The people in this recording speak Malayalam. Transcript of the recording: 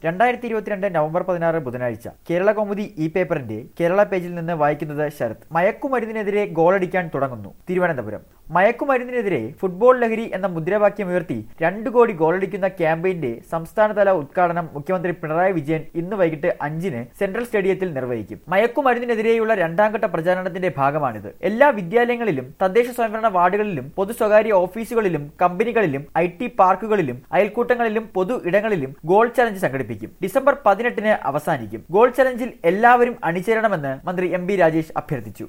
രണ്ടായിരത്തി ഇരുപത്തിരണ്ട് നവംബർ പതിനാറ് ബുധനാഴ്ച കേരള കൗമുദി ഇ പേപ്പറിന്റെ കേരള പേജിൽ നിന്ന് വായിക്കുന്നത് ശരത് മയക്കുമരുന്നിനെതിരെ ഗോളടിക്കാൻ തുടങ്ങുന്നു തിരുവനന്തപുരം മയക്കുമരുന്നിനെതിരെ ഫുട്ബോൾ ലഹരി എന്ന മുദ്രാവാക്യം ഉയർത്തി രണ്ടു കോടി ഗോളടിക്കുന്ന ക്യാമ്പയിന്റെ സംസ്ഥാനതല ഉദ്ഘാടനം മുഖ്യമന്ത്രി പിണറായി വിജയൻ ഇന്ന് വൈകിട്ട് അഞ്ചിന് സെൻട്രൽ സ്റ്റേഡിയത്തിൽ നിർവഹിക്കും മയക്കുമരുന്നിനെതിരെയുള്ള രണ്ടാംഘട്ട പ്രചാരണത്തിന്റെ ഭാഗമാണിത് എല്ലാ വിദ്യാലയങ്ങളിലും തദ്ദേശ സ്വയംഭരണ വാർഡുകളിലും പൊതു സ്വകാര്യ ഓഫീസുകളിലും കമ്പനികളിലും ഐ ടി പാർക്കുകളിലും അയൽക്കൂട്ടങ്ങളിലും പൊതു ഇടങ്ങളിലും ഗോൾ ചലഞ്ച് സംഘടിപ്പിക്കും ഡിസംബർ പതിനെട്ടിന് അവസാനിക്കും ഗോൾ ചലഞ്ചിൽ എല്ലാവരും അണിചേരണമെന്ന് മന്ത്രി എം ബി രാജേഷ് അഭ്യർത്ഥിച്ചു